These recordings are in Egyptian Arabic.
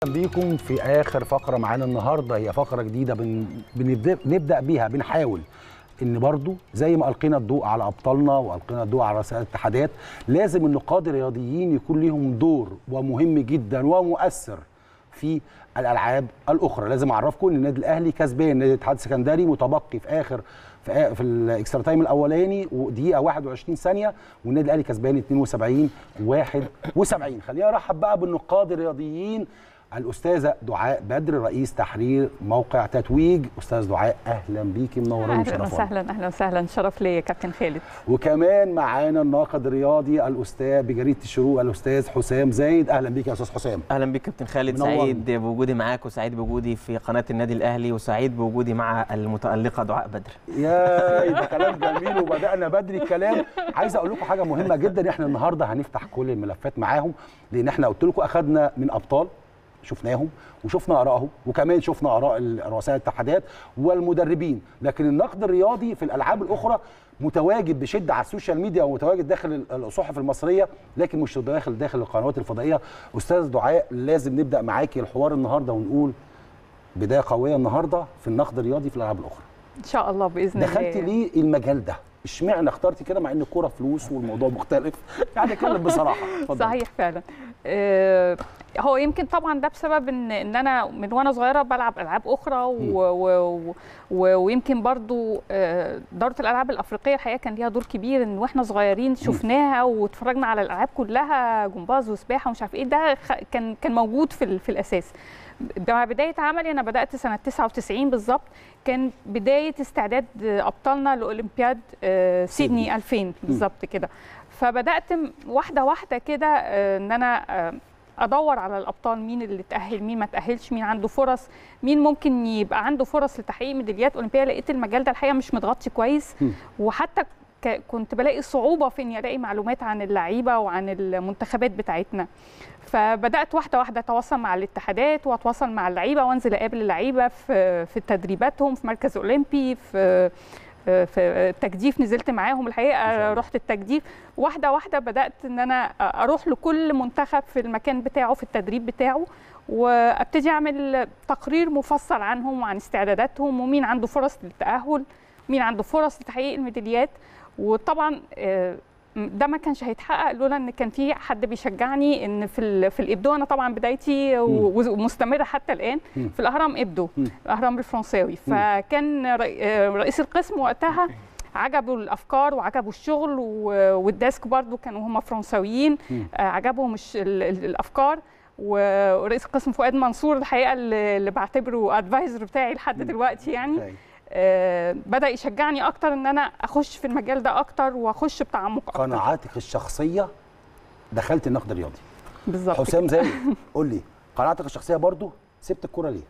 بيكم في اخر فقره معانا النهارده هي فقره جديده بن... بنبدا نبدا بيها بنحاول ان برضو زي ما القينا الضوء على ابطالنا والقينا الضوء على رؤساء الاتحادات لازم النقاد الرياضيين يكون ليهم دور ومهم جدا ومؤثر في الالعاب الاخرى لازم اعرفكم ان النادي الاهلي كسبان نادي الاتحاد السكندري متبقي في اخر في, في الاكسترا تايم الاولاني ودقيقه 21 ثانيه والنادي الاهلي كسبان 72 71 خلينا ارحب بقى بالنقاد الرياضيين الاستاذه دعاء بدر رئيس تحرير موقع تتويج استاذ دعاء اهلا بيكي منورين اهلا وسهلا اهلا وسهلا شرف ليا كابتن خالد وكمان معانا الناقد الرياضي الاستاذ بجريده الشروق الاستاذ حسام زايد اهلا بيك يا استاذ حسام اهلا بيك كابتن خالد منور. سعيد بوجودي معاك وسعيد بوجودي في قناه النادي الاهلي وسعيد بوجودي مع المتالقه دعاء بدر يا يبقى كلام جميل وبدانا بدري الكلام عايز اقول لكم حاجه مهمه جدا احنا النهارده هنفتح كل الملفات معاهم لان احنا قلت لكم اخذنا من ابطال شفناهم وشفنا ارائهم وكمان شفنا اراء ال- رؤساء الاتحادات والمدربين لكن النقد الرياضي في الالعاب الاخرى متواجد بشده على السوشيال ميديا ومتواجد داخل ال- الصحف المصريه لكن مش داخل داخل القنوات الفضائيه استاذ دعاء لازم نبدا معاكي الحوار النهارده ونقول بدايه قويه النهارده في النقد الرياضي في الالعاب الاخرى ان شاء الله باذن دخلتي الله ليه المجال ده اشمعنى اخترتي كده مع ان الكوره فلوس والموضوع مختلف يعني اتكلم بصراحه اتفضل. صحيح فعلا آه، هو يمكن طبعا ده بسبب ان ان انا من وانا صغيره بلعب العاب اخرى و و و ويمكن برضو آه، دوره الالعاب الافريقيه الحقيقه كان ليها دور كبير ان واحنا صغيرين شفناها واتفرجنا على الالعاب كلها جمباز وسباحه ومش عارف ايه ده خ- كان كان موجود في ال- في الاساس مع بدايه عملي انا بدات سنه 99 بالظبط كان بدايه استعداد ابطالنا لاولمبياد آه، سيدني 2000 بالظبط كده فبدات م- واحده واحده كده آه، ان انا آه، ادور على الابطال مين اللي اتاهل مين ما اتاهلش مين عنده فرص مين ممكن يبقى عنده فرص لتحقيق ميداليات اولمبيه لقيت المجال ده الحقيقه مش متغطي كويس م. وحتى ك- كنت بلاقي صعوبه في اني الاقي معلومات عن اللعيبه وعن المنتخبات بتاعتنا فبدات واحده واحده اتواصل مع الاتحادات واتواصل مع اللعيبه وانزل اقابل اللعيبه في في تدريباتهم في مركز اولمبي في في التجديف نزلت معاهم ما شاء الحقيقه الله. رحت التجديف واحده واحده بدات ان انا اروح لكل منتخب في المكان بتاعه في التدريب بتاعه وابتدي اعمل تقرير مفصل عنهم وعن استعداداتهم ومين عنده فرص للتاهل مين عنده فرص لتحقيق الميداليات وطبعا آه، ده ما كانش هيتحقق لولا ان كان في حد بيشجعني ان في ال- في الابدو انا طبعا بدايتي و- ومستمره حتى الان مم. في الاهرام ابدو مم. الاهرام الفرنساوي فكان رئي- آه، رئيس القسم وقتها عجبوا الافكار وعجبوا الشغل و- والديسك برضو كانوا هم فرنساويين مم. آه، عجبهم الش- ال- ال- الافكار و- ورئيس القسم فؤاد منصور الحقيقه اللي اللي بعتبره ادفايزر بتاعي لحد مم. دلوقتي يعني أيوة. آه، بدا يشجعني اكتر ان انا اخش في المجال ده اكتر واخش بتعمق اكتر قناعاتك الشخصيه دخلت النقد الرياضي بالظبط حسام زايد قول لي قناعاتك الشخصيه برضو سبت الكوره ليه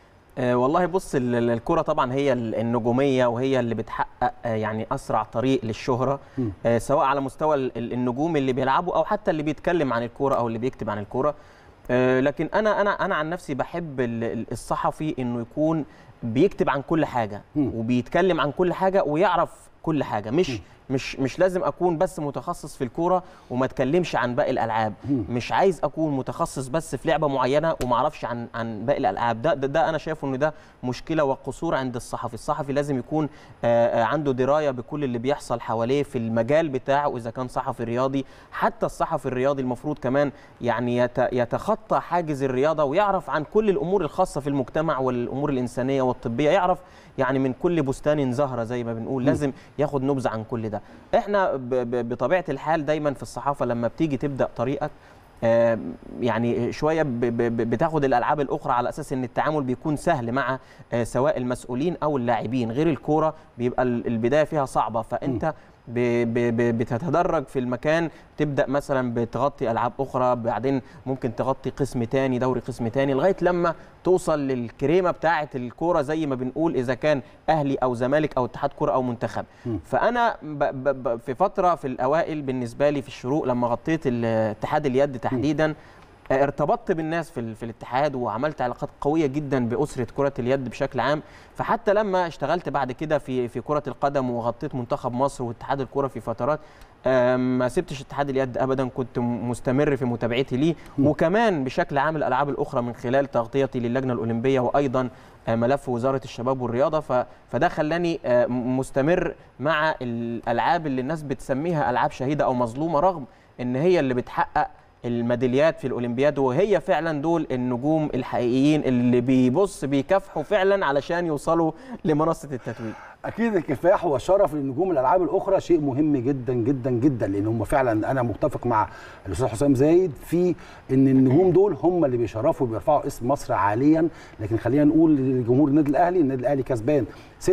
آه والله بص ال- ال- الكرة طبعا هي ال- النجومية وهي اللي بتحقق آه يعني أسرع طريق للشهرة مم. آه سواء على مستوى ال- ال- النجوم اللي بيلعبوا أو حتى اللي بيتكلم عن الكرة أو اللي بيكتب عن الكرة آه لكن أنا أنا أنا عن نفسي بحب ال- ال- الصحفي إنه يكون بيكتب عن كل حاجة مم. وبيتكلم عن كل حاجة ويعرف كل حاجة مش مم. مش مش لازم اكون بس متخصص في الكوره وما اتكلمش عن باقي الالعاب مم. مش عايز اكون متخصص بس في لعبه معينه وما اعرفش عن عن باقي الالعاب ده ده, ده انا شايفه ان ده مشكله وقصور عند الصحفي الصحفي لازم يكون آه، آه، عنده درايه بكل اللي بيحصل حواليه في المجال بتاعه اذا كان صحفي رياضي حتى الصحفي الرياضي المفروض كمان يعني يت- يتخطى حاجز الرياضه ويعرف عن كل الامور الخاصه في المجتمع والامور الانسانيه والطبيه يعرف يعني من كل بستان زهره زي ما بنقول لازم ياخد نبذه عن كل ده احنا ب- ب- بطبيعه الحال دايما في الصحافه لما بتيجي تبدا طريقك آه، يعني شويه ب- ب- ب- بتاخد الالعاب الاخرى على اساس ان التعامل بيكون سهل مع آه، سواء المسؤولين او اللاعبين غير الكوره بيبقى ال- البدايه فيها صعبه فانت ب- ب- ب- بتتدرج في المكان تبدا مثلا بتغطي العاب اخرى بعدين ممكن تغطي قسم تاني دوري قسم تاني لغايه لما توصل للكريمه بتاعه الكوره زي ما بنقول اذا كان اهلي او زمالك او اتحاد كوره او منتخب مم. فانا ب ب ب في فتره في الاوائل بالنسبه لي في الشروق لما غطيت ال- اتحاد اليد تحديدا آه، ارتبطت بالناس في, ال- في الاتحاد وعملت علاقات قويه جدا باسره كره اليد بشكل عام فحتى لما اشتغلت بعد كده في في كره القدم وغطيت منتخب مصر واتحاد الكره في فترات آم، ما سبتش اتحاد اليد ابدا كنت م- مستمر في متابعتي ليه وكمان بشكل عام الالعاب الاخرى من خلال تغطيتي للجنه الاولمبيه وايضا آه، ملف وزاره الشباب والرياضه ف- فده خلاني آه، م- مستمر مع الالعاب اللي الناس بتسميها العاب شهيده او مظلومه رغم ان هي اللي بتحقق الميداليات في الاولمبياد وهي فعلا دول النجوم الحقيقيين اللي بيبص بيكافحوا فعلا علشان يوصلوا لمنصه التتويج اكيد الكفاح والشرف لنجوم الالعاب الاخرى شيء مهم جدا جدا جدا لان هم فعلا انا متفق مع الاستاذ حسام زايد في ان النجوم دول هم اللي بيشرفوا وبيرفعوا اسم مصر عاليا لكن خلينا نقول لجمهور النادي الاهلي النادي الاهلي كسبان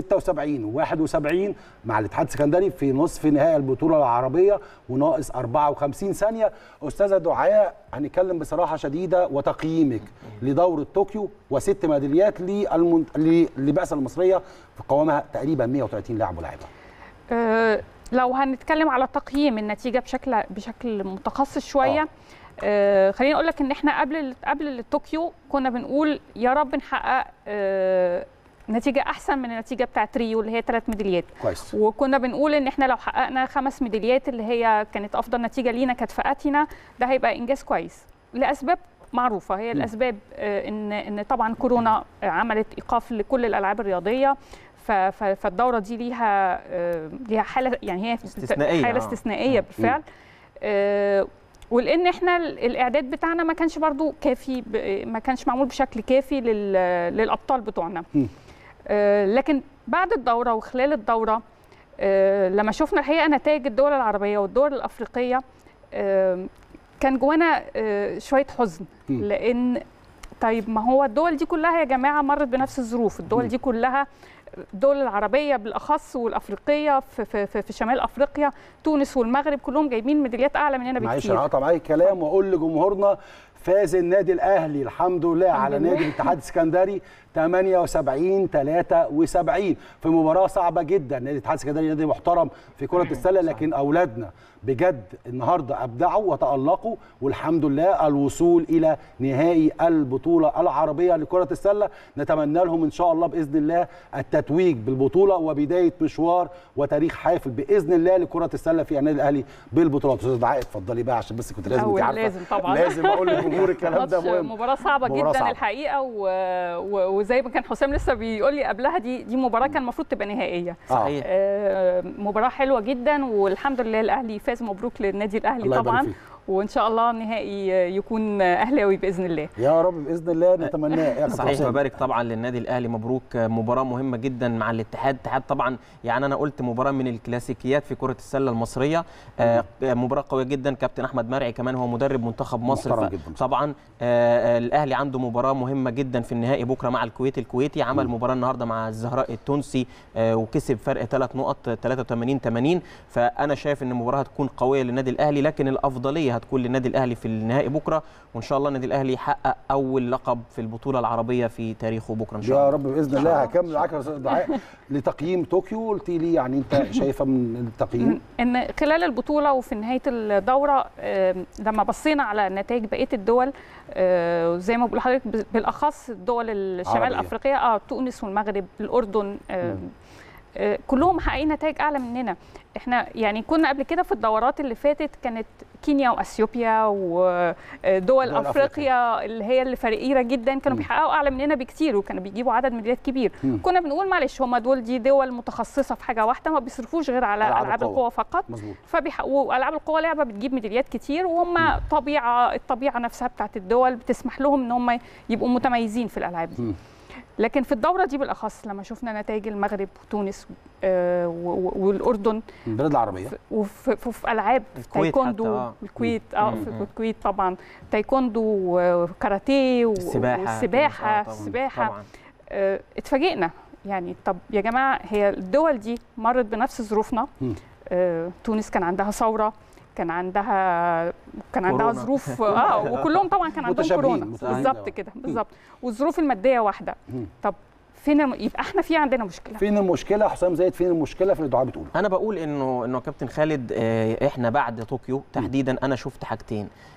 76 و71 مع الاتحاد السكندري في نصف نهائي البطوله العربيه وناقص 54 ثانيه استاذه دعاء هنتكلم بصراحه شديده وتقييمك لدوره طوكيو وست ميداليات للمن... للبعثه المصريه في قوامها تقريبا 130 لاعب ولاعبه آه، لو هنتكلم على تقييم النتيجه بشكل بشكل متخصص شويه آه. آه خليني اقول لك ان احنا قبل قبل طوكيو كنا بنقول يا رب نحقق آه نتيجه احسن من النتيجه بتاعت ريو اللي هي ثلاث ميداليات كويس وكنا بنقول ان احنا لو حققنا خمس ميداليات اللي هي كانت افضل نتيجه لينا كانت في اتينا ده هيبقى انجاز كويس لاسباب معروفه هي الاسباب آه، ان ان طبعا كورونا آه، عملت ايقاف لكل الالعاب الرياضيه ف- ف- فالدوره دي ليها آه، ليها حاله يعني هي استثنائية، حاله آه. استثنائيه بالفعل آه، ولان احنا ال- الاعداد بتاعنا ما كانش برضو كافي ب- ما كانش معمول بشكل كافي لل- للابطال بتوعنا مم. آه، لكن بعد الدوره وخلال الدوره آه، لما شفنا الحقيقه نتائج الدول العربيه والدول الافريقيه آه، كان جوانا آه، شويه حزن مم. لان طيب ما هو الدول دي كلها يا جماعه مرت بنفس الظروف الدول مم. دي كلها الدول العربيه بالاخص والافريقيه في, في, في, في شمال افريقيا تونس والمغرب كلهم جايبين ميداليات اعلى مننا معلش بكتير انا هقطع معاك الكلام واقول لجمهورنا فاز النادي الاهلي الحمد لله الحمد على لله. نادي الاتحاد السكندري 78 73 في مباراه صعبه جدا نادي الاتحاد السكندري نادي محترم في كره السله لكن اولادنا بجد النهارده ابدعوا وتالقوا والحمد لله الوصول الى نهائي البطوله العربيه لكره السله نتمنى لهم ان شاء الله باذن الله التتويج بالبطوله وبدايه مشوار وتاريخ حافل باذن الله لكره السله في النادي الاهلي بالبطولات استاذ دعاء اتفضلي بقى عشان بس كنت لازم أول انت عارفه لازم طبعا. لازم اقول للجمهور الكلام ده ماتش مهم مباراة صعبة مباراة جدا صعبة. الحقيقة و... و... وزي ما كان حسام لسه بيقول لي قبلها دي دي مباراة كان المفروض تبقى نهائية صحيح آه، مباراة حلوة جدا والحمد لله الأهلي فاز مبروك للنادي الأهلي الله يبارك طبعا فيك. وإن شاء الله النهائي يكون أهلاوي بإذن الله يا رب باذن الله نتمناه يا كابتن صحيح حسام. ببارك طبعا للنادي الاهلي مبروك مباراه مهمه جدا مع الاتحاد الاتحاد طبعا يعني انا قلت مباراه من الكلاسيكيات في كره السله المصريه آه، مباراه قويه جدا كابتن احمد مرعي كمان هو مدرب منتخب مصر محترم ف- جدا. طبعا آه، الاهلي عنده مباراه مهمه جدا في النهائي بكره مع الكويت الكويتي عمل مباراه النهارده مع الزهراء التونسي آه، وكسب فرق ثلاث نقط 83 80 فانا شايف ان المباراه هتكون قويه للنادي الاهلي لكن الافضليه هتكون للنادي الاهلي في النهائي بكره وان شاء الله النادي الاهلي يحقق اول لقب في البطوله العربيه في تاريخه بكره ان شاء يا الله رب باذن الله هكمل معاك يا استاذ دعاء لتقييم طوكيو قلت لي يعني انت شايفه من التقييم ان خلال البطوله وفي نهايه الدوره آم، لما بصينا على نتائج بقيه الدول آه، زي ما بقول لحضرتك ب- بالاخص الدول الشمال عربية. الافريقيه اه تونس والمغرب الاردن آم، آه، كلهم محققين نتائج اعلى مننا احنا يعني كنا قبل كده في الدورات اللي فاتت كانت كينيا واثيوبيا ودول دول افريقيا اللي هي اللي فقيره جدا كانوا مم. بيحققوا اعلى مننا بكتير وكانوا بيجيبوا عدد ميداليات كبير مم. كنا بنقول معلش هم دول دي دول متخصصه في حاجه واحده ما بيصرفوش غير على ألعاب العاب القوة. القوه فقط مظبوط فبيحققوا العاب القوى لعبه بتجيب ميداليات كتير وهم طبيعه الطبيعه نفسها بتاعت الدول بتسمح لهم ان هم يبقوا متميزين في الالعاب دي مم. لكن في الدوره دي بالاخص لما شفنا نتائج المغرب وتونس آه، و- و- والاردن البلاد العربيه في- وفي في- في العاب في الكويت تايكوندو حتى، آه. الكويت اه مم. في مم. الكويت طبعا تايكوندو وكاراتيه و- السباحه والسباحه آه، طبعاً. السباحه طبعا آه، اتفاجئنا يعني طب يا جماعه هي الدول دي مرت بنفس ظروفنا مم. آه، تونس كان عندها ثوره كان عندها كان عندها كورونا. ظروف اه وكلهم طبعا كان عندهم متشابهين، كورونا متشابهين. بالظبط كده بالظبط والظروف الماديه واحده مم. طب فين الم... يبقى احنا في عندنا مشكله فين المشكله حسام زايد فين المشكله في اللي الدعاء بتقوله انا بقول انه انه كابتن خالد آه، احنا بعد طوكيو تحديدا انا شفت حاجتين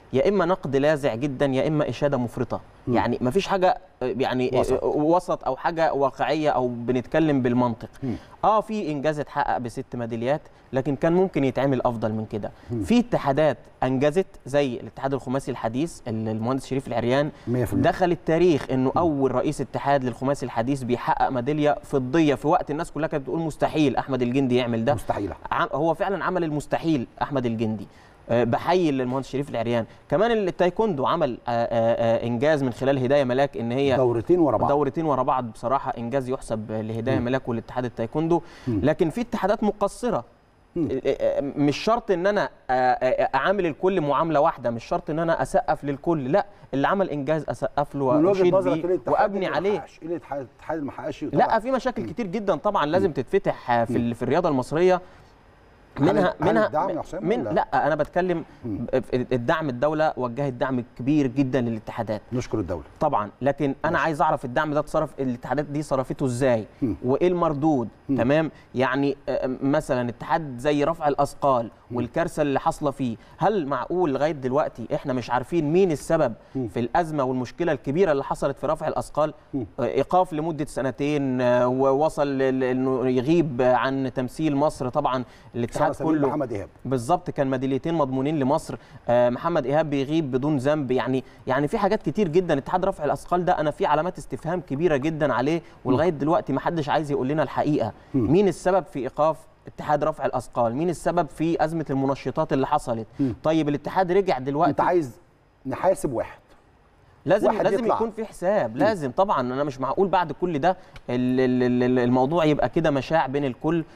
يا اما نقد لاذع جدا يا اما اشاده مفرطه مم. يعني ما فيش حاجه آه، يعني وسط. وسط. وسط او حاجه واقعيه او بنتكلم بالمنطق مم. اه في انجاز اتحقق بست ميداليات لكن كان ممكن يتعمل افضل من كده مم. في اتحادات انجزت زي الاتحاد الخماسي الحديث اللي المهندس شريف العريان 100% دخل التاريخ انه اول رئيس اتحاد للخماسي الحديث بيحقق ميداليه فضيه في وقت الناس كلها كانت بتقول مستحيل احمد الجندي يعمل ده مستحيله عم- هو فعلا عمل المستحيل احمد الجندي آه، بحيي المهندس شريف العريان كمان التايكوندو عمل آه، آه، آه، انجاز من خلال هدايه ملاك ان هي دورتين ورا بعض دورتين ورا بعض بصراحه انجاز يحسب لهدايه مم. ملاك والاتحاد التايكوندو مم. لكن في اتحادات مقصره مم. مش شرط ان انا آه، آه، اعامل الكل معامله واحده مش شرط ان انا اسقف للكل لا اللي عمل انجاز اسقف له من وجهه واشيد نظرك ايه بيه الاتحاد وابني اللي ما عليه حققش؟ ايه الاتحاد الاتحاد اللي ما حققش لا في مشاكل كتير جدا طبعا لازم تتفتح آه، في ال- في الرياضه المصريه هل- منها هل منها الدعم يا حسام من ولا؟ لا انا بتكلم مم. في الدعم الدوله وجهت دعم كبير جدا للاتحادات نشكر الدوله طبعا لكن انا ماشي. عايز اعرف الدعم ده اتصرف الاتحادات دي صرفته ازاي مم. وايه المردود مم. تمام يعني آه، مثلا اتحاد زي رفع الاثقال والكارثه اللي حاصله فيه هل معقول لغايه دلوقتي احنا مش عارفين مين السبب مم. في الازمه والمشكله الكبيره اللي حصلت في رفع الاثقال مم. آه، ايقاف لمده سنتين آه، ووصل ل- ل- انه يغيب عن تمثيل مصر طبعا على الاتحاد سبيل كله محمد ايهاب بالظبط كان ميداليتين مضمونين لمصر آه، محمد ايهاب بيغيب بدون ذنب يعني يعني في حاجات كتير جدا اتحاد رفع الاثقال ده انا في علامات استفهام كبيره جدا عليه ولغايه دلوقتي ما حدش عايز يقول لنا الحقيقه مم. مين السبب في ايقاف اتحاد رفع الاثقال مين السبب في ازمه المنشطات اللي حصلت مم. طيب الاتحاد رجع انت دلوقتي عايز نحاسب واحد لازم واحد لازم يطلع. يكون في حساب لازم طبعا انا مش معقول بعد كل ده ال- ال- ال- الموضوع يبقى كده مشاع بين الكل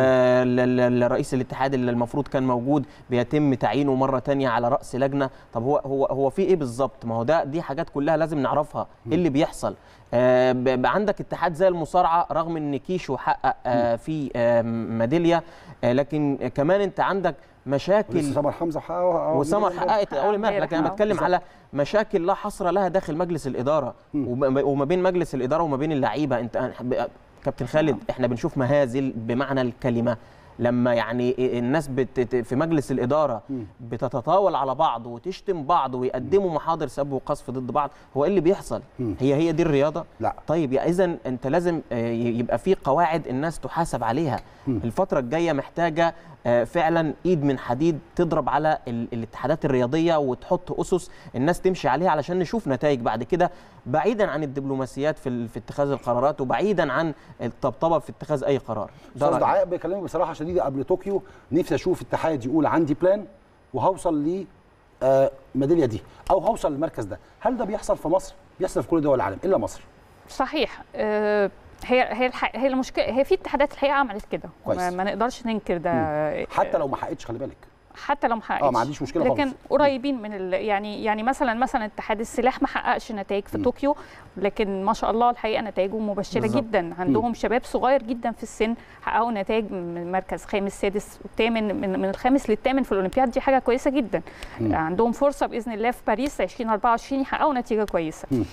والرئيس الاتحاد اللي المفروض كان موجود بيتم تعيينه مره تانية على راس لجنه طب هو هو هو في ايه بالظبط ما هو ده دي حاجات كلها لازم نعرفها ايه اللي بيحصل آه ب- ب- عندك اتحاد زي المصارعه رغم ان كيشو حقق آه في آه ميداليه آه لكن كمان انت عندك مشاكل ولسه سمر حمزه حقق وسمر حققت اول امبارح لكن انا امبارح، بتكلم بالظبط. على مشاكل لا حصر لها داخل مجلس الاداره مم. وما وما بين مجلس الاداره وما بين اللعيبه انت ب- كابتن خالد احنا بنشوف مهازل بمعنى الكلمه لما يعني الناس بت في مجلس الاداره مم. بتتطاول على بعض وتشتم بعض ويقدموا محاضر سب وقذف ضد بعض هو ايه اللي بيحصل مم. هي هي دي الرياضه لا طيب يا اذا انت لازم آه، يبقى في قواعد الناس تحاسب عليها مم. الفتره الجايه محتاجه آه، فعلا ايد من حديد تضرب على ال- الاتحادات الرياضيه وتحط اسس الناس تمشي عليها علشان نشوف نتائج بعد كده بعيدا عن الدبلوماسيات في ال- في اتخاذ القرارات وبعيدا عن الطبطبه في اتخاذ اي قرار ده استاذ رأيي. دعاء بكلمك بصراحه شديده قبل طوكيو نفسي اشوف اتحاد يقول عندي بلان وهوصل ل آه، الميداليه دي او هوصل للمركز ده هل ده بيحصل في مصر بيحصل في كل دول العالم الا مصر صحيح آه، هي هي الح... هي المشكله هي في اتحادات الحقيقه عملت كده كويس. ما, ما نقدرش ننكر ده حتى لو ما حققتش خلي بالك حتى لو ما حققش اه ما عنديش مشكله لكن خالص قريبين من ال... يعني يعني مثلا مثلا اتحاد السلاح ما حققش نتائج في م. طوكيو لكن ما شاء الله الحقيقه نتائجه مبشره بالظبط. جدا عندهم شباب صغير جدا في السن حققوا نتائج من مركز خامس سادس والثامن من, من الخامس للثامن في الاولمبياد دي حاجه كويسه جدا م. عندهم فرصه باذن الله في باريس 2024 يحققوا نتيجه كويسه م.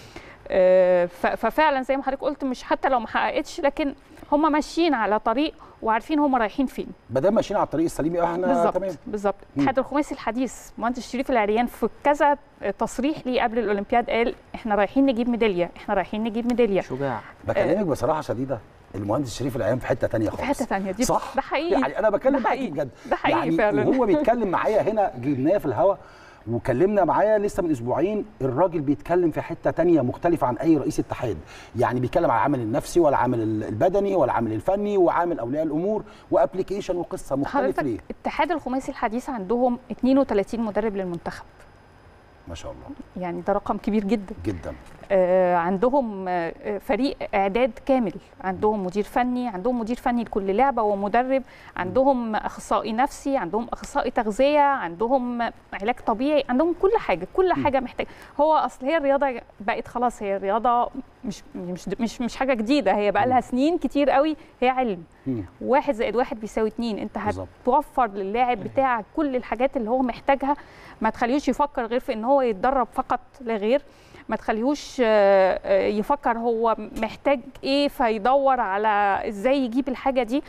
آه، ف- ففعلا زي ما حضرتك قلت مش حتى لو ما حققتش لكن هم ماشيين على طريق وعارفين هم رايحين فين ما دام ماشيين على الطريق السليم يبقى احنا بالظبط تمام بالظبط مم. الاتحاد الخماسي الحديث مهندس شريف العريان في كذا تصريح ليه قبل الاولمبياد قال احنا رايحين نجيب ميداليه احنا رايحين نجيب ميداليه شجاع بكلمك بصراحه شديده المهندس شريف العيان في حته تانية خالص في حته ثانيه دي صح ده حقيقي يعني انا بتكلم ده معاكي حقيقي. بجد ده حقيقي يعني فعلا. وهو بيتكلم معايا هنا جبناه في الهوا وكلمنا معايا لسه من اسبوعين الراجل بيتكلم في حته تانية مختلفه عن اي رئيس اتحاد يعني بيتكلم على العامل النفسي ولا العامل البدني ولا العامل الفني وعامل اولياء الامور وابلكيشن وقصه مختلف حضرتك ليه اتحاد الخماسي الحديث عندهم 32 مدرب للمنتخب ما شاء الله يعني ده رقم كبير جدا جدا آه، عندهم آه، فريق اعداد كامل عندهم مدير فني عندهم مدير فني لكل لعبه ومدرب عندهم اخصائي نفسي عندهم اخصائي تغذيه عندهم علاج طبيعي عندهم كل حاجه كل حاجه محتاج هو اصل هي الرياضه بقت خلاص هي الرياضه مش مش مش مش حاجه جديده هي بقى لها سنين كتير قوي هي علم مم. واحد زائد واحد بيساوي اتنين انت بالظبط. هتوفر للاعب بتاعك كل الحاجات اللي هو محتاجها ما تخليهوش يفكر غير في ان هو يتدرب فقط لا غير ما تخليهوش آه، آه، يفكر هو محتاج ايه فيدور على ازاي يجيب الحاجه دي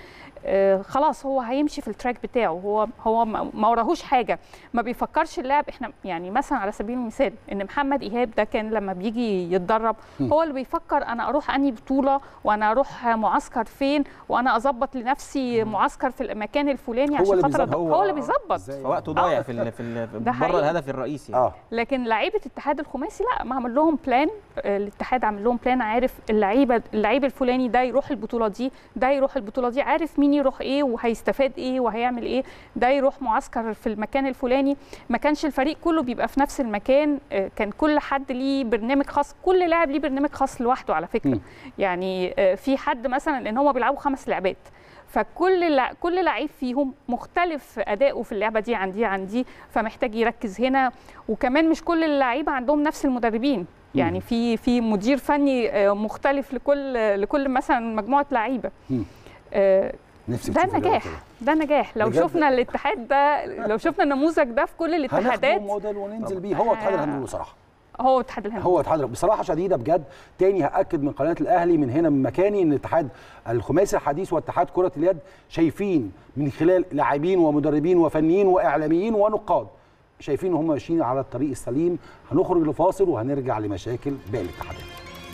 آه، خلاص هو هيمشي في التراك بتاعه هو هو ما ما وراهوش حاجه ما بيفكرش اللاعب احنا يعني مثلا على سبيل المثال ان محمد ايهاب ده كان لما بيجي يتدرب هو اللي بيفكر انا اروح انهي بطوله وانا اروح معسكر فين وانا اظبط لنفسي معسكر في المكان الفلاني هو عشان اللي خاطر بيظبط. هو, هو اللي آه، بيظبط إزاي؟ فوقته ضايع في ال في ال ده بره حقيقي. الهدف الرئيسي اه لكن لعيبه الاتحاد الخماسي لا ما عمل لهم بلان آه، الاتحاد عامل لهم بلان عارف اللعيبه اللعيب الفلاني ده يروح البطوله دي ده يروح البطوله دي عارف مين يروح ايه وهيستفاد ايه وهيعمل ايه ده يروح معسكر في المكان الفلاني ما كانش الفريق كله بيبقى في نفس المكان آه، كان كل حد ليه برنامج خاص كل لاعب ليه برنامج خاص لوحده على فكره مم. يعني آه، في حد مثلا لان هم بيلعبوا خمس لعبات فكل لع... كل لعيب فيهم مختلف اداؤه في اللعبه دي عن دي عن دي فمحتاج يركز هنا وكمان مش كل اللعيبه عندهم نفس المدربين يعني في في مدير فني آه، مختلف لكل لكل مثلا مجموعه لعيبه مم. آه، نفسي ده تشوف الجو نجاح كده. ده نجاح لو بجد. شفنا الاتحاد ده لو شفنا النموذج ده في كل هناخده الاتحادات موديل وننزل بيه هو اتحاد الهاندبول بصراحه هو اتحاد الهند هو اتحاد بصراحه شديده بجد تاني هاكد من قناه الاهلي من هنا من مكاني ان الاتحاد الخماسي الحديث واتحاد كره اليد شايفين من خلال لاعبين ومدربين وفنيين واعلاميين ونقاد شايفين ان هم ماشيين على الطريق السليم هنخرج لفاصل وهنرجع لمشاكل باقي الاتحادات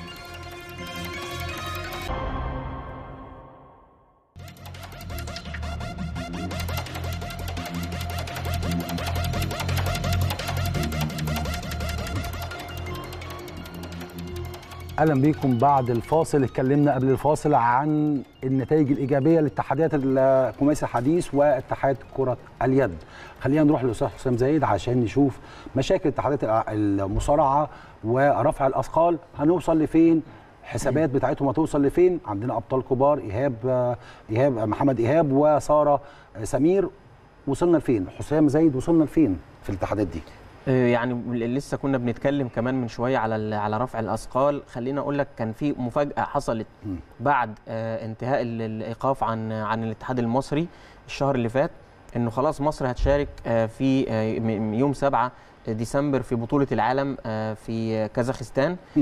اهلا بيكم بعد الفاصل اتكلمنا قبل الفاصل عن النتائج الايجابيه لاتحادات الخماسي الحديث واتحاد كره اليد خلينا نروح للاستاذ حسام زايد عشان نشوف مشاكل اتحادات المصارعه ورفع الاثقال هنوصل لفين حسابات بتاعتهم هتوصل لفين عندنا ابطال كبار ايهاب ايهاب محمد ايهاب وساره سمير وصلنا لفين حسام زايد وصلنا لفين في الاتحادات دي آه، يعني لسه كنا بنتكلم كمان من شويه على ال- على رفع الاثقال خلينا اقول لك كان في مفاجاه حصلت مم. بعد آه، انتهاء ال- الايقاف عن عن الاتحاد المصري الشهر اللي فات انه خلاص مصر هتشارك آه، في آه، م- يوم 7 ديسمبر في بطوله العالم آه، في كازاخستان مم.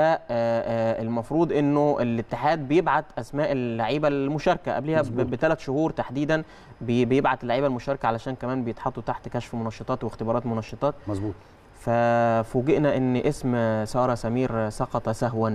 فالمفروض انه الاتحاد بيبعت اسماء اللعيبه المشاركه قبلها مظبوط. بثلاث شهور تحديدا بي- بيبعت اللعيبه المشاركه علشان كمان بيتحطوا تحت كشف منشطات واختبارات منشطات مظبوط ففوجئنا ان اسم ساره سمير سقط سهوا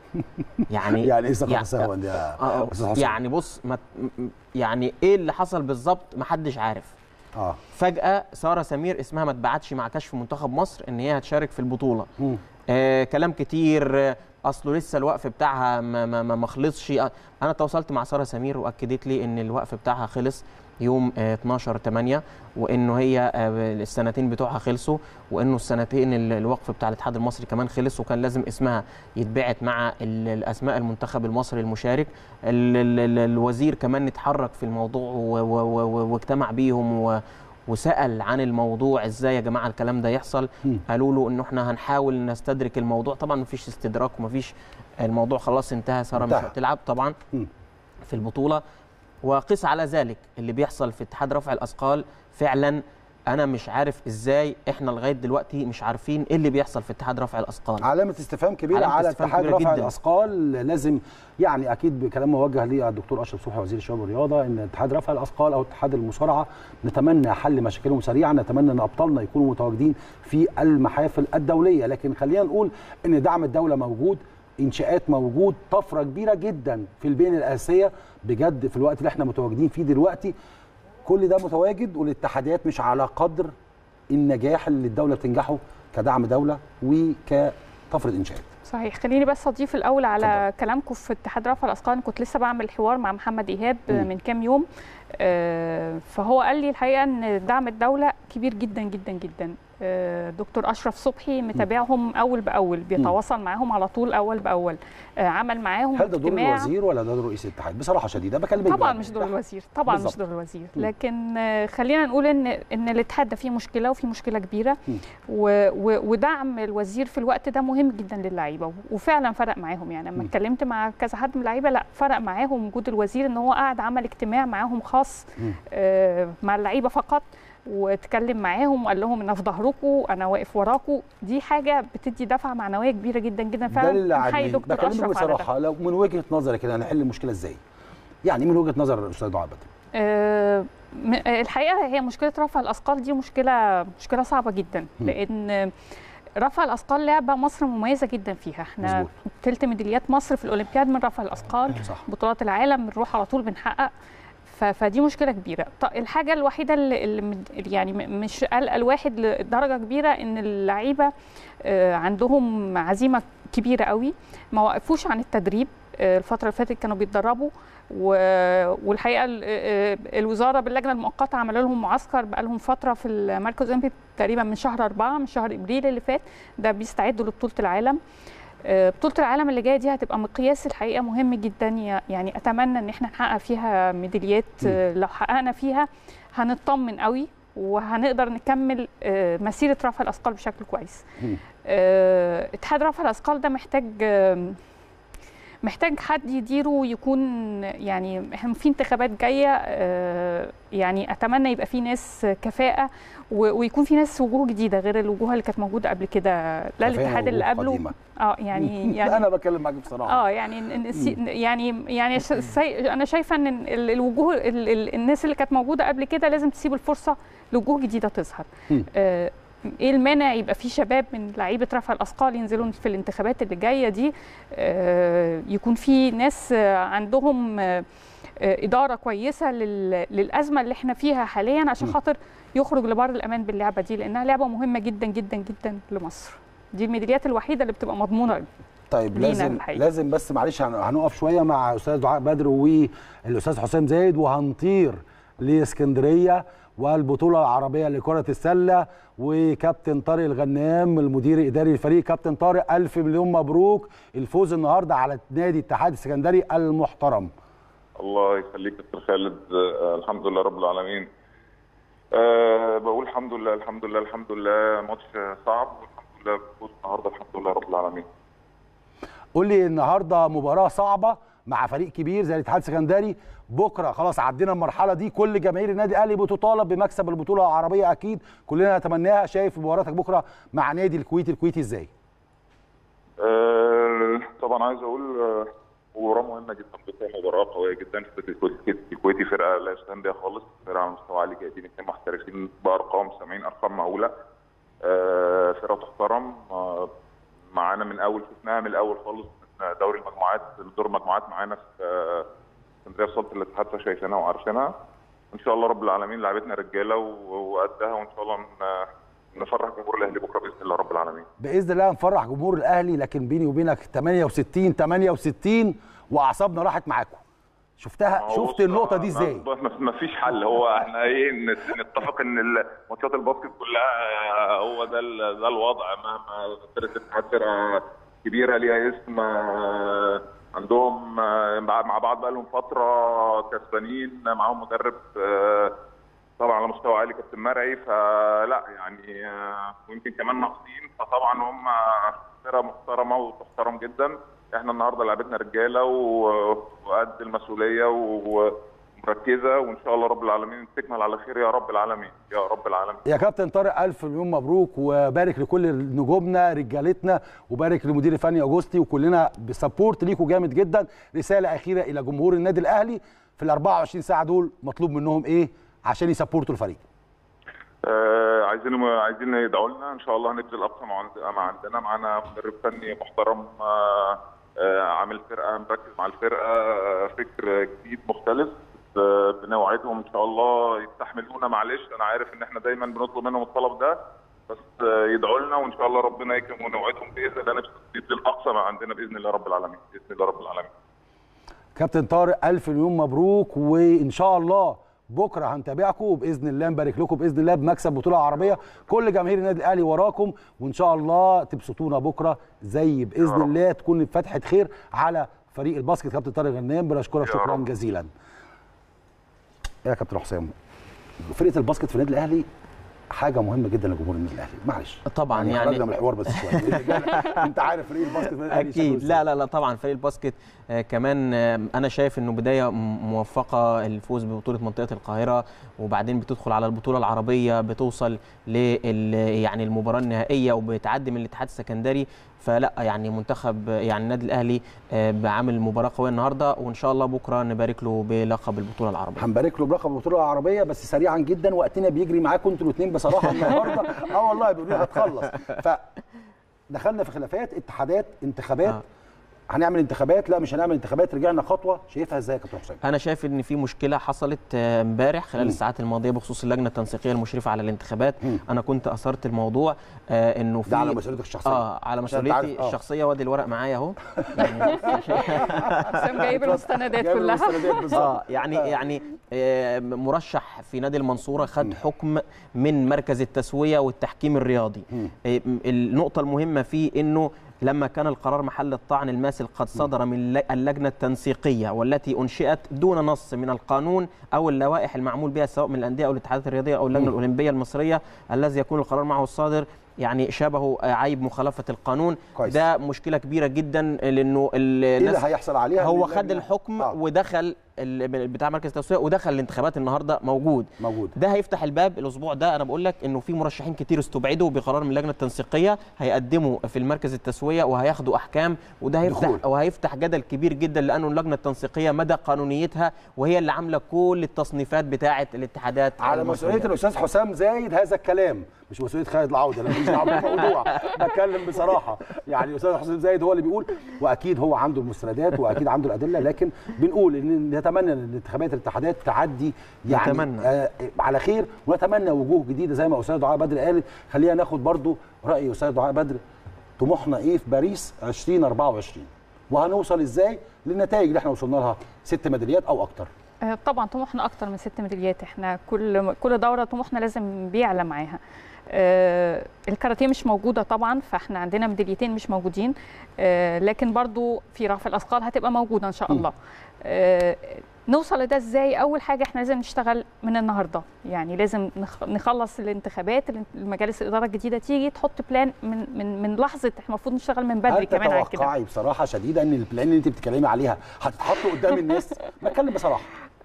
يعني يعني ايه سقط يعني- سهوا ده يا آه، أستاذ حسام؟ يعني بص ما م- يعني ايه اللي حصل بالظبط محدش عارف اه فجاه ساره سمير اسمها ما اتبعتش مع كشف منتخب مصر ان هي هتشارك في البطوله مم. آه كلام كتير آه، اصله لسه الوقف بتاعها ما, ما, ما ما خلصش آه، انا تواصلت مع ساره سمير واكدت لي ان الوقف بتاعها خلص يوم آه 12 8 وانه هي آه السنتين بتوعها خلصوا وانه السنتين ال- الوقف بتاع الاتحاد المصري كمان خلص وكان لازم اسمها يتبعت مع ال- الاسماء المنتخب المصري المشارك ال ال ال الوزير كمان اتحرك في الموضوع و- و- و- واجتمع بيهم و وسال عن الموضوع ازاي يا جماعه الكلام ده يحصل مم. قالوا له انه احنا هنحاول نستدرك الموضوع طبعا مفيش استدراك ومفيش الموضوع خلاص انتهى ساره مش انتهى. هتلعب طبعا مم. في البطوله وقس على ذلك اللي بيحصل في اتحاد رفع الاثقال فعلا انا مش عارف ازاي احنا لغايه دلوقتي مش عارفين ايه اللي بيحصل في اتحاد رفع الاثقال علامة استفهام كبيرة علامة على استفهام اتحاد كبيرة رفع جداً. الأثقال لازم يعني أكيد بكلام موجه للدكتور أشرف صبحي وزير الشباب والرياضة إن اتحاد رفع الأثقال أو اتحاد المصارعة نتمنى حل مشاكلهم سريعا نتمنى أن أبطالنا يكونوا متواجدين في المحافل الدولية لكن خلينا نقول إن دعم الدولة موجود انشاءات موجود طفره كبيره جدا في البنيه الاساسيه بجد في الوقت اللي احنا متواجدين فيه دلوقتي كل ده متواجد والاتحادات مش على قدر النجاح اللي الدوله بتنجحه كدعم دوله وكطفره انشاءات صحيح خليني بس اضيف الاول على كلامكم في اتحاد رفع الاثقال أنا كنت لسه بعمل حوار مع محمد ايهاب مم. من كام يوم آه، فهو قال لي الحقيقه ان دعم الدوله كبير جدا جدا جدا آه، دكتور اشرف صبحي متابعهم اول باول بيتواصل معاهم على طول اول باول آه، عمل معاهم هل ده دور اجتماع الوزير ولا ده دور رئيس الاتحاد بصراحه شديده بكلمك طبعا بجد. مش دور الوزير طبعا بالظبط. مش دور الوزير مم. لكن آه، خلينا نقول ان ان الاتحاد ده فيه مشكله وفيه مشكله كبيره مم. و و ودعم الوزير في الوقت ده مهم جدا للعيبه وفعلا فرق معاهم يعني لما مم. اتكلمت مع كذا حد من اللعيبه لا فرق معاهم وجود الوزير ان هو قاعد عمل اجتماع معاهم خاص مم. آه، مع اللعيبه فقط واتكلم معاهم وقال لهم انا في ظهركم انا واقف وراكم دي حاجه بتدي دفعه معنويه كبيره جدا جدا ده فعلا للاعبين نحيي دكتور بكلمك اشرف على ده بصراحه لو من وجهه نظرك كده هنحل المشكله ازاي يعني من وجهه نظر الاستاذ دعاء بدر آه، م- آه، الحقيقه هي مشكله رفع الاثقال دي مشكله مشكله صعبه جدا مم. لان رفع الاثقال لعبه مصر مميزه جدا فيها احنا مظبوط. تلت ميداليات مصر في الاولمبياد من رفع الاثقال صح بطولات العالم بنروح على طول بنحقق ف- فدي مشكله كبيره طب الحاجه الوحيده اللي اللي مد- يعني م- مش قلق الواحد لدرجه كبيره ان اللعيبه آه، عندهم عزيمه كبيره قوي ما وقفوش عن التدريب آه، الفتره اللي فاتت كانوا بيتدربوا و- والحقيقه ال- آه، الوزاره باللجنه المؤقته عملوا لهم معسكر بقى لهم فتره في المركز الاولمبي تقريبا من شهر أربعة من شهر ابريل اللي فات ده بيستعدوا لبطوله العالم آه، بطوله العالم اللي جايه دي هتبقى مقياس الحقيقه مهم جدا ي- يعني اتمنى ان احنا نحقق فيها ميداليات آه، لو حققنا فيها هنطمن قوي وهنقدر نكمل آه، مسيره رفع الاثقال بشكل كويس مم. آه، اتحاد رفع الاثقال ده محتاج آم، محتاج حد يديره يكون يعني احنا في انتخابات جايه آه، يعني اتمنى يبقى في ناس كفاءه و- ويكون في ناس وجوه جديده غير الوجوه اللي كانت موجوده قبل كده لا كفاية الاتحاد اللي وجوه قبله قديمة. اه يعني يعني انا بتكلم معاك بصراحه اه يعني إن- إن سي- يعني يعني ش- سي- انا شايفه ان ال- الوجوه ال- ال- الناس اللي كانت موجوده قبل كده لازم تسيب الفرصه لوجوه جديده تظهر مم. آه، ايه المانع يبقى في شباب من لعيبه رفع الاثقال ينزلوا في الانتخابات اللي جايه دي آه، يكون في ناس آه، عندهم آه، آه، اداره كويسه لل- للازمه اللي احنا فيها حاليا عشان مم. خاطر يخرج لبر الامان باللعبه دي لانها لعبه مهمه جدا جدا جدا لمصر دي الميداليات الوحيده اللي بتبقى مضمونه طيب لينا لازم الحقيقة. لازم بس معلش هن- هنقف شويه مع استاذ دعاء بدر والاستاذ حسام زايد وهنطير لاسكندريه والبطوله العربيه لكره السله وكابتن طارق الغنام المدير الاداري للفريق كابتن طارق الف مليون مبروك الفوز النهارده على نادي الاتحاد السكندري المحترم الله يخليك يا استاذ خالد آه، الحمد لله رب العالمين أه بقول الحمد لله الحمد لله الحمد لله ماتش صعب والحمد لله بفوز النهارده الحمد لله رب العالمين قول لي النهارده مباراه صعبه مع فريق كبير زي الاتحاد السكندري بكره خلاص عدينا المرحله دي كل جماهير النادي الاهلي بتطالب بمكسب البطوله العربيه اكيد كلنا نتمناها شايف مباراتك بكره مع نادي الكويت الكويتي ازاي أه طبعا عايز اقول آه، مباراه مهمه جدا بكره مباراه قويه جدا فرقه الكويت- الكويتي فرقه لا يستهان بها خالص فرقه على مستوى عالي جايبين اثنين محترفين بارقام سامعين ارقام مهوله أه فرقه تحترم أه معانا من اول شفناها من الاول خالص من دوري المجموعات دور المجموعات معانا في آه، اسكندريه في صاله الاتحاد فشايفينها وعارفينها ان شاء الله رب العالمين لعبتنا رجاله و- وقدها وان شاء الله ن- نفرح جمهور الاهلي بكره باذن الله رب العالمين باذن الله نفرح جمهور الاهلي لكن بيني وبينك 68 68 واعصابنا راحت معاكم شفتها هو شفت بص، النقطه دي ما- ازاي ما ما فيش حل هو احنا ايه نت- نتفق ان ال- ماتشات الباسكت كلها هو ده ال- ده الوضع مهما فرقه الاتحاد فرقه كبيره ليها اسم آه، عندهم آه، مع مع بعض بقى لهم فتره كسبانين معاهم مدرب آه، طبعا على مستوى عالي كابتن مرعي فلا يعني آه، ويمكن كمان ناقصين فطبعا هم فرقه محترمه وتحترم جدا احنا النهارده لعبتنا رجاله و- وقد المسؤوليه و- ومركزه وان شاء الله رب العالمين تكمل على خير يا رب العالمين يا رب العالمين يا كابتن طارق الف مليون مبروك وبارك لكل نجومنا رجالتنا وبارك لمدير الفني اوجوستي وكلنا بسبورت ليكوا جامد جدا رساله اخيره الى جمهور النادي الاهلي في ال 24 ساعه دول مطلوب منهم ايه عشان يسبورتوا الفريق آه عايزين عايزين يدعوا لنا ان شاء الله هنبذل اقصى ما عند- ما عندنا معانا مدرب فني محترم آه آه عامل فرقه مركز مع الفرقه آه فكر جديد مختلف آه بنوعدهم ان شاء الله يستحملونا معلش انا عارف ان احنا دايما بنطلب منهم الطلب ده بس آه يدعوا لنا وان شاء الله ربنا يكرم ونوعدهم باذن الله نبذل اقصى ما عندنا باذن الله رب العالمين باذن الله رب العالمين كابتن طارق الف مليون مبروك وان شاء الله بكره هنتابعكم وباذن الله نبارك لكم باذن الله بمكسب بطوله عربيه كل جماهير النادي الاهلي وراكم وان شاء الله تبسطونا بكره زي باذن رب. الله تكون فتحه خير على فريق الباسكت كابتن طارق غنام بنشكرك يا شكرا رب. جزيلا يا كابتن حسام فرقه الباسكت في النادي الاهلي حاجه مهمه جدا لجمهور النادي الاهلي معلش طبعاً يعني- خرجنا من الحوار بس شويه انت عارف فريق الباسكت في النادي الاهلي شكله اكيد إزاي. لا لا لا طبعا فريق الباسكت آه، كمان آه، انا شايف انه بدايه م- موفقه الفوز ببطوله منطقه القاهره وبعدين بتدخل على البطوله العربيه بتوصل لل يعني المباراه النهائيه وبتعدي من الاتحاد السكندري فلا يعني منتخب يعني النادي الاهلي آه، بعمل مباراه قويه النهارده وان شاء الله بكره نبارك له بلقب البطوله العربيه هنبارك له بلقب البطوله العربيه بس سريعا جدا وقتنا بيجري معاكم انتوا الاثنين بصراحه النهارده اه والله بيقولوا لي هتخلص ف دخلنا في خلافات اتحادات انتخابات آه. هنعمل انتخابات لا مش هنعمل انتخابات رجعنا خطوه شايفها ازاي يا كابتن حسام انا شايف ان في مشكله حصلت آه، امبارح خلال مم. الساعات الماضيه بخصوص اللجنه التنسيقيه المشرفه على الانتخابات مم. انا كنت اثرت الموضوع آه، انه في ده على مسؤوليتك الشخصيه اه على عشان أنت عارف- مسؤوليتي آه. الشخصيه وادي الورق معايا اهو يعني حسام جايب المستندات جايب كلها المستندات بالظبط اه يعني يعني آه، مرشح في نادي المنصوره خد حكم من مركز التسويه والتحكيم الرياضي مم. آه، م- النقطه المهمه فيه انه لما كان القرار محل الطعن الماثل قد صدر من الل- اللجنه التنسيقيه والتي انشئت دون نص من القانون او اللوائح المعمول بها سواء من الانديه او الاتحادات الرياضيه او اللجنه مم. الاولمبيه المصريه الذي يكون القرار معه الصادر يعني شبهه آه، عيب مخالفه القانون كويس. ده مشكله كبيره جدا لانه ال- ايه اللي الناس هيحصل عليها هو من خد اللجنة؟ الحكم آه. ودخل ال- بتاع مركز التسويه ودخل الانتخابات النهارده موجود موجود ده هيفتح الباب الاسبوع ده انا بقول لك انه في مرشحين كتير استبعدوا بقرار من اللجنه التنسيقيه هيقدموا في المركز التسويه وهياخدوا احكام وده هيفتح دخول. وهيفتح جدل كبير جدا لانه اللجنه التنسيقيه مدى قانونيتها وهي اللي عامله كل التصنيفات بتاعه الاتحادات على المصرية. مسؤوليه الاستاذ حسام زايد هذا الكلام مش مسؤوليه خالد العوده انا ماليش دعوه بالموضوع بتكلم بصراحه يعني الاستاذ حسام زايد هو اللي بيقول واكيد هو عنده المستندات واكيد عنده الادله لكن بنقول ان نتمنى ان انتخابات الاتحادات تعدي يعني نتمنى. آه على خير ونتمنى وجوه جديده زي ما استاذ دعاء بدر قال خلينا ناخد برضو راي استاذ دعاء بدر طموحنا ايه في باريس 2024 وهنوصل ازاي للنتائج اللي احنا وصلنا لها ست ميداليات او اكتر آه، طبعا طموحنا اكتر من ست ميداليات احنا كل كل دوره طموحنا لازم بيعلى معاها آه، الكاراتيه مش موجوده طبعا فاحنا عندنا ميداليتين مش موجودين آه، لكن برضو في رفع الاثقال هتبقى موجوده ان شاء الله آه، نوصل لده ازاي اول حاجه احنا لازم نشتغل من النهارده يعني لازم نخ- نخلص الانتخابات المجالس الاداره الجديده تيجي تحط بلان من من من لحظه احنا المفروض نشتغل من بدري هل كمان على كده تتوقعي بصراحه شديده ان البلان اللي انت بتتكلمي عليها هتتحط قدام الناس بتكلم بصراحه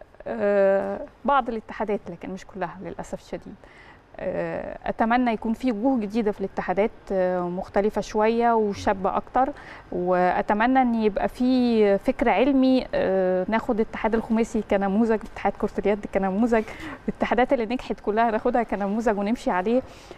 آه، بعض الاتحادات لكن مش كلها للاسف الشديد آه، اتمنى يكون في وجوه جديده في الاتحادات آه، مختلفه شويه وشابه اكتر واتمنى ان يبقى في فكر علمي آه، ناخد الاتحاد الخماسي كنموذج اتحاد كره اليد كنموذج الاتحادات اللي نجحت كلها ناخدها كنموذج ونمشي عليه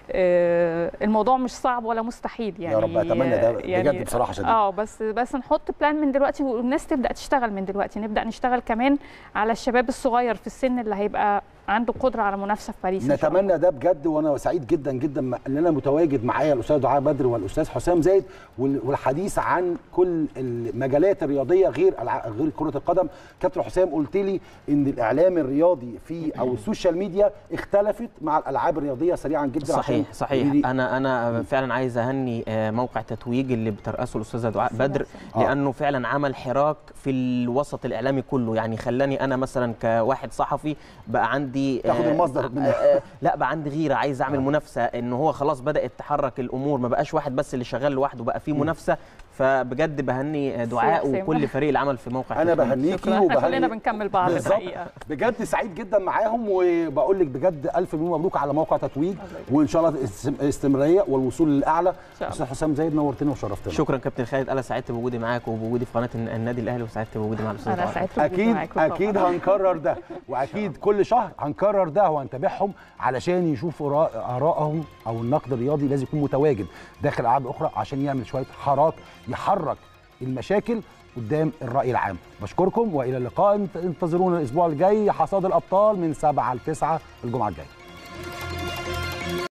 آه، الموضوع مش صعب ولا مستحيل يعني يا رب اتمنى ده بجد بصراحه شديد اه بس بس نحط بلان من دلوقتي والناس تبدا تشتغل من دلوقتي نبدا نشتغل كمان على الشباب الصغير في السن اللي هيبقى عنده قدره على منافسه في باريس إن شاء الله. نتمنى ده بجد وانا سعيد جدا جدا م- ان انا متواجد معايا الاستاذ دعاء بدر والاستاذ حسام زايد وال- والحديث عن كل المجالات الرياضيه غير الع- غير كره القدم كابتن حسام قلت لي ان الاعلام الرياضي في او السوشيال ميديا اختلفت مع الالعاب الرياضيه سريعا جدا عشان صحيح صحيح تقولي لي انا انا فعلا عايز اهني آه، موقع تتويج اللي بترأسه الاستاذه دعاء بدر آه. لانه فعلا عمل حراك في الوسط الاعلامي كله يعني خلاني انا مثلا كواحد صحفي بقى عندي تاخد آه، المصدر آه، منه. آه، لا بقى عندي غيره عايز اعمل منافسه ان هو خلاص بدات تحرك الامور ما بقاش واحد بس اللي شغال لوحده بقى في منافسه فبجد بهني آه، دعاء سياسي. وكل فريق العمل في موقع انا تتويج. بهنيكي شكرا احنا كلنا وبهني بنكمل بعض بالظبط الحقيقه بجد سعيد جدا معاهم وبقول لك بجد الف مليون مبروك على موقع تتويج وان شاء الله است- استمراريه والوصول للاعلى شاء الله. استاذ حسام زايد نورتنا وشرفتنا شكرا كابتن خالد انا سعدت بوجودي معاك وبوجودي في قناه النادي الاهلي وسعدت بوجودي مع الاستاذ انا دعاء. سعدت بوجودي اكيد معاكم طبعاً. اكيد هنكرر ده واكيد كل شهر هنكرر ده وهنتابعهم علشان يشوفوا رأ- ارائهم او النقد الرياضي لازم يكون متواجد داخل العاب اخرى عشان يعمل شويه حراك يحرك المشاكل قدام الراي العام بشكركم والى اللقاء انت- انتظرونا الاسبوع الجاي حصاد الابطال من 7 ل 9 الجمعه الجايه